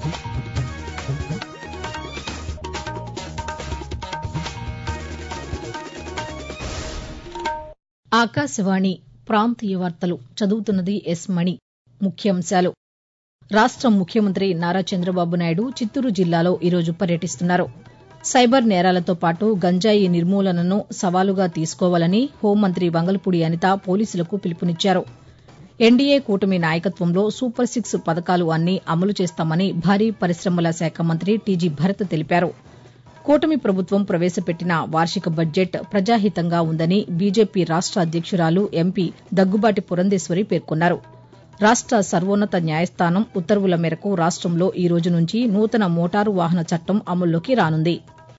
ఆకాశవాణి ప్రాంతీయ వార్తలు చదువుతున్నది ఎస్ మణి ముఖ్యాంశాలు రాష్ట ముఖ్యమంత్రి నారా చంద్రబాబు నాయుడు చిత్తూరు జిల్లాలో ఈరోజు పర్యటిస్తున్నారు సైబర్ నేరాలతో పాటు గంజాయి నిర్మూలనను సవాలుగా తీసుకోవాలని హోంమంత్రి వంగల్పూడి అనిత పోలీసులకు పిలుపునిచ్చారు ఎన్డీఏ కూటమి నాయకత్వంలో సూపర్ సిక్స్ పథకాలు అన్నీ అమలు చేస్తామని భారీ పరిశమల శాఖ మంత్రి టీజీ భరత్ తెలిపారు కూటమి ప్రభుత్వం ప్రవేశపెట్టిన వార్షిక బడ్జెట్ ప్రజాహితంగా ఉందని బీజేపీ రాష్ట అధ్యక్షురాలు ఎంపీ దగ్గుబాటి పురంధేశ్వరి పేర్కొన్నారు రాష్ట సర్వోన్నత న్యాయస్థానం ఉత్తర్వుల మేరకు రాష్టంలో ఈ రోజు నుంచి నూతన మోటారు వాహన చట్టం అమల్లోకి రానుంది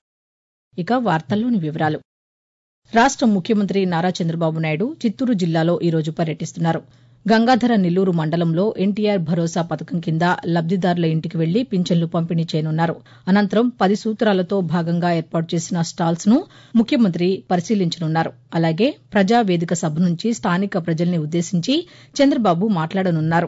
ఇక వార్తల్లోని వివరాలు రాష్ట ముఖ్యమంత్రి నారా చంద్రబాబు నాయుడు చిత్తూరు జిల్లాలో ఈరోజు పర్యటిస్తున్నారు గంగాధర నెల్లూరు మండలంలో ఎన్టీఆర్ భరోసా పథకం కింద లబ్దిదారుల ఇంటికి వెళ్లి పింఛన్లు పంపిణీ చేయనున్నారు అనంతరం పది సూత్రాలతో భాగంగా ఏర్పాటు చేసిన స్టాల్స్ ను ముఖ్యమంత్రి పరిశీలించనున్నారు అలాగే ప్రజావేదిక సభ నుంచి స్థానిక ప్రజల్ని ఉద్దేశించి చంద్రబాబు మాట్లాడనున్నారు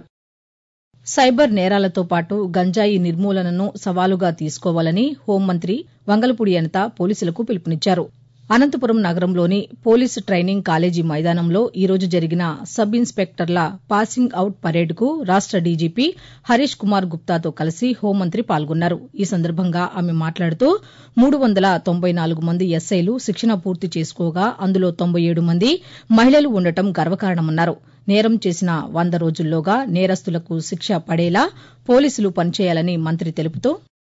సైబర్ నేరాలతో పాటు గంజాయి నిర్మూలనను సవాలుగా తీసుకోవాలని హోంమంత్రి వంగలపూడి అనిత పోలీసులకు పిలుపునిచ్చారు అనంతపురం నగరంలోని పోలీసు ట్రైనింగ్ కాలేజీ మైదానంలో ఈరోజు జరిగిన సబ్ ఇన్స్పెక్టర్ల పాసింగ్ అవుట్ పరేడ్కు రాష్ట డీజీపీ హరీష్ కుమార్ గుప్తాతో కలిసి హోంమంత్రి పాల్గొన్నారు ఈ సందర్భంగా ఆమె మాట్లాడుతూ మూడు వందల తొంభై నాలుగు మంది ఎస్ఐలు శిక్షణ పూర్తి చేసుకోగా అందులో తొంభై ఏడు మంది మహిళలు ఉండటం గర్వకారణమన్నారు నేరం చేసిన వంద రోజుల్లోగా నేరస్తులకు శిక్ష పడేలా పోలీసులు పనిచేయాలని మంత్రి తెలుపుతూ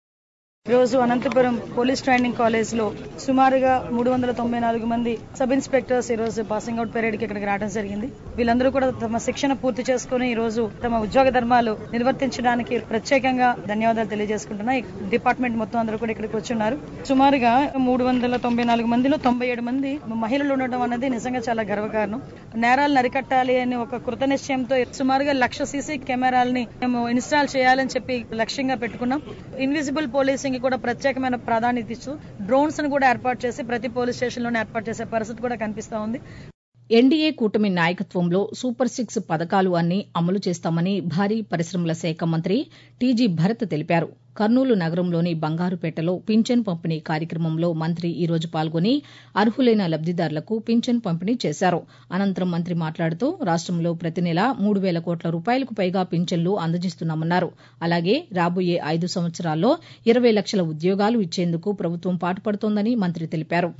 ఈరోజు అనంతపురం పోలీస్ ట్రైనింగ్ కాలేజ్ లో సుమారుగా మూడు వందల తొంభై నాలుగు మంది సబ్ ఇన్స్పెక్టర్స్ ఈ రోజు పాసింగ్ అవుట్ పరేడ్ కి ఇక్కడికి రావడం జరిగింది వీళ్ళందరూ కూడా తమ శిక్షణ పూర్తి చేసుకుని ఈ రోజు తమ ఉద్యోగ ధర్మాలు నిర్వర్తించడానికి ప్రత్యేకంగా ధన్యవాదాలు తెలియజేసుకుంటున్నా ఈ డిపార్ట్మెంట్ మొత్తం అందరూ కూడా ఇక్కడికి వచ్చున్నారు సుమారుగా మూడు వందల తొంభై నాలుగు మందిలో తొంభై ఏడు మంది మహిళలు ఉండడం అనేది నిజంగా చాలా గర్వకారణం నేరాలను అరికట్టాలి అని ఒక కృత నిశ్చయంతో సుమారుగా లక్ష సీసీ కెమెరాలని మేము ఇన్స్టాల్ చేయాలని చెప్పి లక్ష్యంగా పెట్టుకున్నాం ఇన్విజిబుల్ పోలీసింగ్ కూడా ప్రత్యేకమైన ప్రాధాన్యత ఇస్తూ డ్రోన్స్ ను కూడా ఏర్పాటు చేసి ప్రతి పోలీస్ స్టేషన్ లోనే ఏర్పాటు చేసే పరిస్థితి కూడా కనిపిస్తా ఉంది ఎన్డీఏ కూటమి నాయకత్వంలో సూపర్ సిక్స్ పథకాలు అన్నీ అమలు చేస్తామని భారీ పరిశ్రమల శాఖ మంత్రి టీజీ భరత్ తెలిపారు కర్నూలు నగరంలోని బంగారుపేటలో పింఛన్ పంపిణీ కార్యక్రమంలో మంత్రి ఈ రోజు పాల్గొని అర్హులైన లబ్దిదారులకు పింఛన్ పంపిణీ చేశారు అనంతరం మంత్రి మాట్లాడుతూ రాష్టంలో ప్రతి నెలా మూడు వేల కోట్ల రూపాయలకు పైగా పింఛన్లు అందజేస్తున్నామన్నారు అలాగే రాబోయే ఐదు సంవత్సరాల్లో ఇరవై లక్షల ఉద్యోగాలు ఇచ్చేందుకు ప్రభుత్వం పాటుపడుతోందని మంత్రి తెలిపారు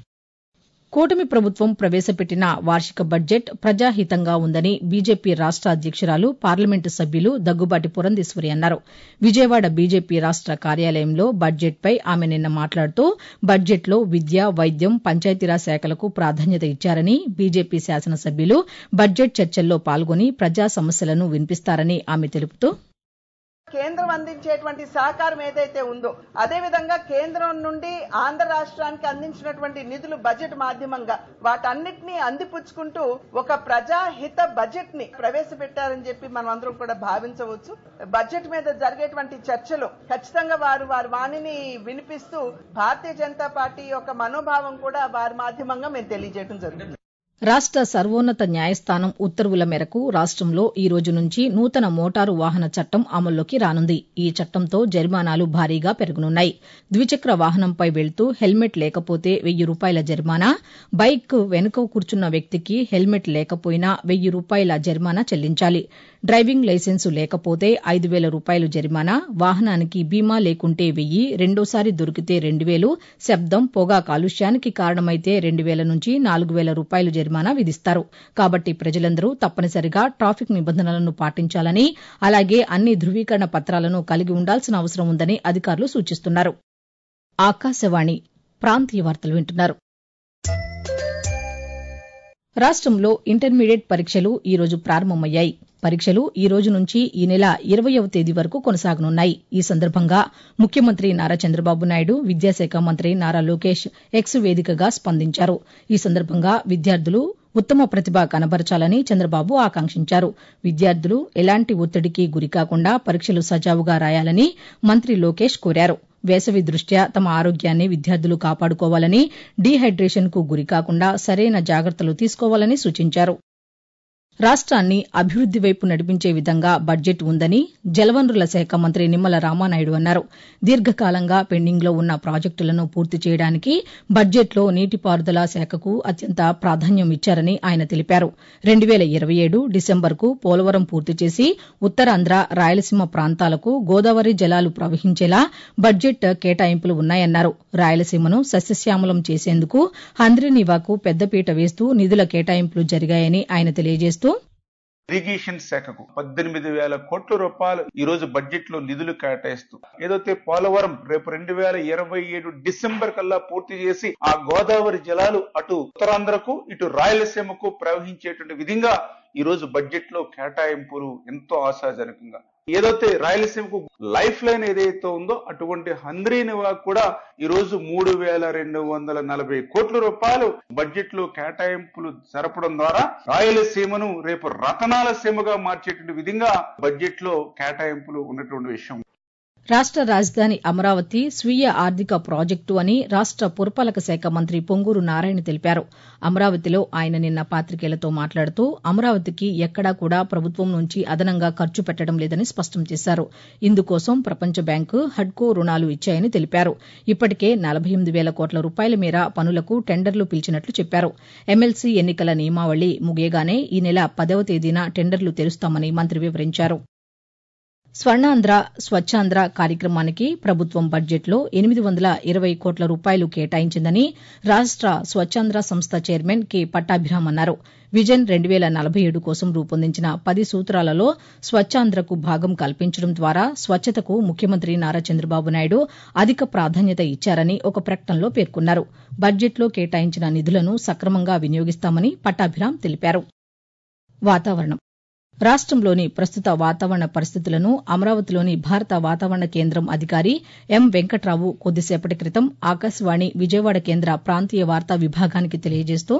కూటమి ప్రభుత్వం ప్రవేశపెట్టిన వార్షిక బడ్జెట్ ప్రజాహితంగా ఉందని బీజేపీ రాష్ట అధ్యక్షురాలు పార్లమెంటు సభ్యులు దగ్గుబాటి పురంధేశ్వరి అన్నారు విజయవాడ బీజేపీ రాష్ట కార్యాలయంలో బడ్జెట్పై ఆమె నిన్న మాట్లాడుతూ బడ్జెట్లో విద్య వైద్యం పంచాయతీరాజ్ శాఖలకు ప్రాధాన్యత ఇచ్చారని బీజేపీ శాసనసభ్యులు బడ్జెట్ చర్చల్లో పాల్గొని ప్రజా సమస్యలను వినిపిస్తారని ఆమె తెలుపుతూ కేంద్రం అందించేటువంటి సహకారం ఏదైతే ఉందో అదే విధంగా కేంద్రం నుండి ఆంధ్ర రాష్ట్రానికి అందించినటువంటి నిధులు బడ్జెట్ మాధ్యమంగా వాటన్నిటినీ అందిపుచ్చుకుంటూ ఒక ప్రజాహిత బడ్జెట్ ని ప్రవేశపెట్టారని చెప్పి మనం అందరం కూడా భావించవచ్చు బడ్జెట్ మీద జరిగేటువంటి చర్చలు ఖచ్చితంగా వారు వారి వాణిని వినిపిస్తూ భారతీయ జనతా పార్టీ యొక్క మనోభావం కూడా వారి మాధ్యమంగా మేము తెలియజేయడం జరుగుతుంది రాష్ట సర్వోన్నత న్యాయస్థానం ఉత్తర్వుల మేరకు రాష్టంలో ఈ రోజు నుంచి నూతన మోటారు వాహన చట్టం అమల్లోకి రానుంది ఈ చట్టంతో జరిమానాలు భారీగా పెరగనున్నాయి ద్విచక్ర వాహనంపై వెళ్తూ హెల్మెట్ లేకపోతే వెయ్యి రూపాయల జరిమానా బైక్ వెనుక కూర్చున్న వ్యక్తికి హెల్మెట్ లేకపోయినా వెయ్యి రూపాయల జరిమానా చెల్లించాలి డ్రైవింగ్ లైసెన్సు లేకపోతే ఐదు వేల రూపాయలు జరిమానా వాహనానికి బీమా లేకుంటే వెయ్యి రెండోసారి దొరికితే రెండు వేలు శబ్దం పొగ కాలుష్యానికి కారణమైతే రెండు వేల నుంచి నాలుగు వేల రూపాయలు జరిమానా విధిస్తారు కాబట్టి ప్రజలందరూ తప్పనిసరిగా ట్రాఫిక్ నిబంధనలను పాటించాలని అలాగే అన్ని ధృవీకరణ పత్రాలను కలిగి ఉండాల్సిన అవసరం ఉందని అధికారులు సూచిస్తున్నారు ఆకాశవాణి ప్రాంతీయ వార్తలు వింటున్నారు రాష్టంలో ఇంటర్మీడియట్ పరీక్షలు ఈ రోజు ప్రారంభమయ్యాయి పరీక్షలు ఈ రోజు నుంచి ఈ నెల ఇరవయవ తేదీ వరకు కొనసాగనున్నాయి ఈ సందర్భంగా ముఖ్యమంత్రి నారా చంద్రబాబు నాయుడు విద్యాశాఖ మంత్రి నారా లోకేష్ ఎక్స్ వేదికగా స్పందించారు ఈ సందర్భంగా విద్యార్థులు ఉత్తమ ప్రతిభ కనబరచాలని చంద్రబాబు ఆకాంక్షించారు విద్యార్థులు ఎలాంటి ఒత్తిడికి గురికాకుండా పరీక్షలు సజావుగా రాయాలని మంత్రి లోకేష్ కోరారు వేసవి దృష్ట్యా తమ ఆరోగ్యాన్ని విద్యార్థులు కాపాడుకోవాలని డీహైడ్రేషన్కు గురికాకుండా సరైన జాగ్రత్తలు తీసుకోవాలని సూచించారు రాష్ట్రాన్ని అభివృద్ది వైపు నడిపించే విధంగా బడ్జెట్ ఉందని జలవనరుల శాఖ మంత్రి నిమ్మల రామానాయుడు అన్నారు దీర్ఘకాలంగా పెండింగ్లో ఉన్న ప్రాజెక్టులను పూర్తి చేయడానికి బడ్జెట్లో నీటిపారుదల శాఖకు అత్యంత ప్రాధాన్యం ఇచ్చారని ఆయన తెలిపారు రెండు వేల ఇరవై ఏడు డిసెంబర్కు పోలవరం పూర్తి చేసి ఉత్తరాంధ్ర రాయలసీమ ప్రాంతాలకు గోదావరి జలాలు ప్రవహించేలా బడ్జెట్ కేటాయింపులు ఉన్నాయన్నారు రాయలసీమను సస్యశ్యామలం చేసేందుకు హంద్రీనీవాకు పెద్దపీట వేస్తూ నిధుల కేటాయింపులు జరిగాయని ఆయన తెలియజేస్తూ ఇరిగేషన్ శాఖకు పద్దెనిమిది వేల కోట్ల రూపాయలు ఈ రోజు బడ్జెట్ లో నిధులు కేటాయిస్తూ ఏదైతే పోలవరం రేపు రెండు వేల ఇరవై ఏడు డిసెంబర్ కల్లా పూర్తి చేసి ఆ గోదావరి జలాలు అటు ఉత్తరాంధ్రకు ఇటు రాయలసీమకు ప్రవహించేటువంటి విధంగా ఈ రోజు బడ్జెట్ లో కేటాయింపులు ఎంతో ఆశాజనకంగా ఏదైతే రాయలసీమకు లైఫ్ లైన్ ఏదైతే ఉందో అటువంటి హంద్రీనివా కూడా ఈ రోజు మూడు వేల రెండు వందల నలభై కోట్ల రూపాయలు బడ్జెట్ లో కేటాయింపులు జరపడం ద్వారా రాయలసీమను రేపు రతనాల సీమగా మార్చేటువంటి విధంగా బడ్జెట్ లో కేటాయింపులు ఉన్నటువంటి విషయం రాష్ట రాజధాని అమరావతి స్వీయ ఆర్థిక ప్రాజెక్టు అని రాష్ట పురపాలక శాఖ మంత్రి పొంగూరు నారాయణ తెలిపారు అమరావతిలో ఆయన నిన్న పాతికేయులతో మాట్లాడుతూ అమరావతికి ఎక్కడా కూడా ప్రభుత్వం నుంచి అదనంగా ఖర్చు పెట్టడం లేదని స్పష్టం చేశారు ఇందుకోసం ప్రపంచ బ్యాంకు హడ్కో రుణాలు ఇచ్చాయని తెలిపారు ఇప్పటికే నలభై ఎనిమిది వేల కోట్ల రూపాయల మేర పనులకు టెండర్లు పిలిచినట్లు చెప్పారు ఎమ్మెల్సీ ఎన్నికల నియమావళి ముగియగానే ఈ నెల పదవ తేదీన టెండర్లు తెరుస్తామని మంత్రి వివరించారు స్వర్ణాంధ్ర స్వచ్ఛాంధ్ర కార్యక్రమానికి ప్రభుత్వం బడ్జెట్లో ఎనిమిది వందల ఇరవై కోట్ల రూపాయలు కేటాయించిందని రాష్ట స్వచ్ఛాంధ్ర సంస్థ చైర్మన్ కె పట్టాభిరామ్ అన్నారు విజన్ రెండు వేల నలభై ఏడు కోసం రూపొందించిన పది సూత్రాలలో స్వచ్ఛాంధ్రకు భాగం కల్పించడం ద్వారా స్వచ్ఛతకు ముఖ్యమంత్రి నారా చంద్రబాబు నాయుడు అధిక ప్రాధాన్యత ఇచ్చారని ఒక ప్రకటనలో పేర్కొన్నారు బడ్జెట్లో కేటాయించిన నిధులను సక్రమంగా వినియోగిస్తామని పట్టాభిరామ్ తెలిపారు వాతావరణం రాష్టంలోని ప్రస్తుత వాతావరణ పరిస్థితులను అమరావతిలోని భారత వాతావరణ కేంద్రం అధికారి ఎం వెంకట్రావు కొద్దిసేపటి క్రితం ఆకాశవాణి విజయవాడ కేంద్ర ప్రాంతీయ వార్తా విభాగానికి తెలియజేస్తూ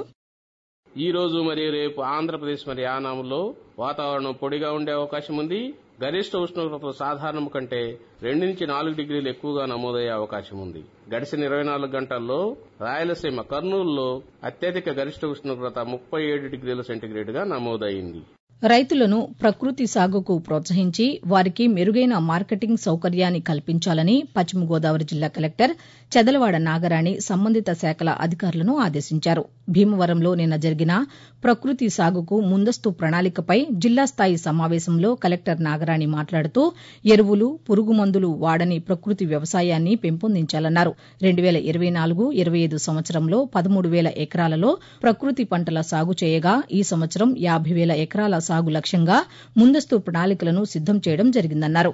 ఈ రోజు మరియు రేపు ఆంధ్రప్రదేశ్ మరియు యానాంలో వాతావరణం పొడిగా ఉండే అవకాశం ఉంది గరిష్ట ఉష్ణోగ్రతలు సాధారణం కంటే రెండు నుంచి నాలుగు డిగ్రీలు ఎక్కువగా నమోదయ్యే అవకాశం ఉంది గడిచిన ఇరవై నాలుగు గంటల్లో రాయలసీమ కర్నూలులో అత్యధిక గరిష్ట ఉష్ణోగ్రత ముప్పై ఏడు డిగ్రీల సెంటీగ్రేడ్ గా నమోదైంది రైతులను ప్రకృతి సాగుకు ప్రోత్సహించి వారికి మెరుగైన మార్కెటింగ్ సౌకర్యాన్ని కల్పించాలని పశ్చిమ గోదావరి జిల్లా కలెక్టర్ చెదలవాడ నాగరాణి సంబంధిత శాఖల అధికారులను ఆదేశించారు భీమవరంలో నిన్న జరిగిన ప్రకృతి సాగుకు ముందస్తు ప్రణాళికపై జిల్లా స్థాయి సమావేశంలో కలెక్టర్ నాగరాణి మాట్లాడుతూ ఎరువులు పురుగు మందులు వాడని ప్రకృతి వ్యవసాయాన్ని పెంపొందించాలన్నారు రెండు వేల ఇరవై నాలుగు ఇరవై ఐదు సంవత్సరంలో పదమూడు వేల ఎకరాలలో ప్రకృతి పంటల సాగు చేయగా ఈ సంవత్సరం యాభై వేల ఎకరాల సాగు లక్ష్యంగా ముందస్తు ప్రణాళికలను సిద్దం చేయడం జరిగిందన్నారు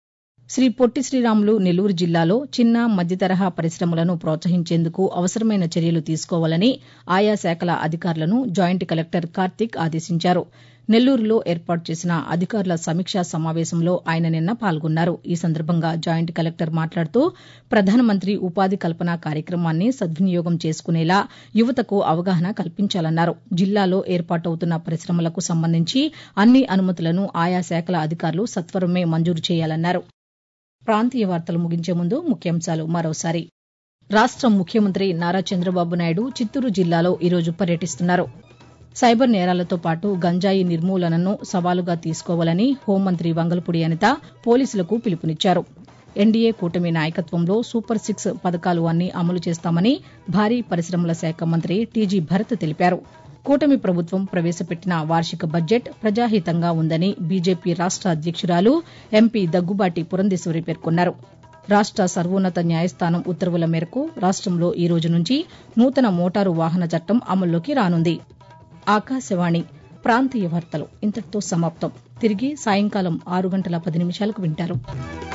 శ్రీ పొట్టి శ్రీరాములు నెల్లూరు జిల్లాలో చిన్న మధ్యతరహా పరిశ్రమలను ప్రోత్సహించేందుకు అవసరమైన చర్యలు తీసుకోవాలని ఆయా శాఖల అధికారులను జాయింట్ కలెక్టర్ కార్తిక్ ఆదేశించారు నెల్లూరులో ఏర్పాటు చేసిన అధికారుల సమీక్షా సమావేశంలో ఆయన నిన్న పాల్గొన్నారు ఈ సందర్భంగా జాయింట్ కలెక్టర్ మాట్లాడుతూ ప్రధానమంత్రి ఉపాధి కల్పన కార్యక్రమాన్ని సద్వినియోగం చేసుకునేలా యువతకు అవగాహన కల్పించాలన్నారు జిల్లాలో ఏర్పాటవుతున్న పరిశ్రమలకు సంబంధించి అన్ని అనుమతులను ఆయా శాఖల అధికారులు సత్వరమే మంజూరు చేయాలన్నారు ప్రాంతీయ వార్తలు ముగించే ముందు ముఖ్యాంశాలు మరోసారి రాష్ట ముఖ్యమంత్రి నారా చంద్రబాబు నాయుడు చిత్తూరు జిల్లాలో ఈరోజు పర్యటిస్తున్నారు సైబర్ నేరాలతో పాటు గంజాయి నిర్మూలనను సవాలుగా తీసుకోవాలని హోంమంత్రి వంగలపూడి అనిత పోలీసులకు పిలుపునిచ్చారు ఎన్డీఏ కూటమి నాయకత్వంలో సూపర్ సిక్స్ పథకాలు అన్ని అమలు చేస్తామని భారీ పరిశ్రమల శాఖ మంత్రి టీజీ భరత్ తెలిపారు కూటమి ప్రభుత్వం ప్రవేశపెట్టిన వార్షిక బడ్జెట్ ప్రజాహితంగా ఉందని బీజేపీ రాష్ట అధ్యక్షురాలు ఎంపీ దగ్గుబాటి పురంధేశ్వరి పేర్కొన్నారు రాష్ట సర్వోన్నత న్యాయస్థానం ఉత్తర్వుల మేరకు రాష్టంలో ఈ రోజు నుంచి నూతన మోటారు వాహన చట్టం అమల్లోకి రానుంది ఆకాశవాణి ప్రాంతీయ వార్తలు ఇంతటితో సమాప్తం తిరిగి సాయంకాలం ఆరు గంటల పది నిమిషాలకు వింటారు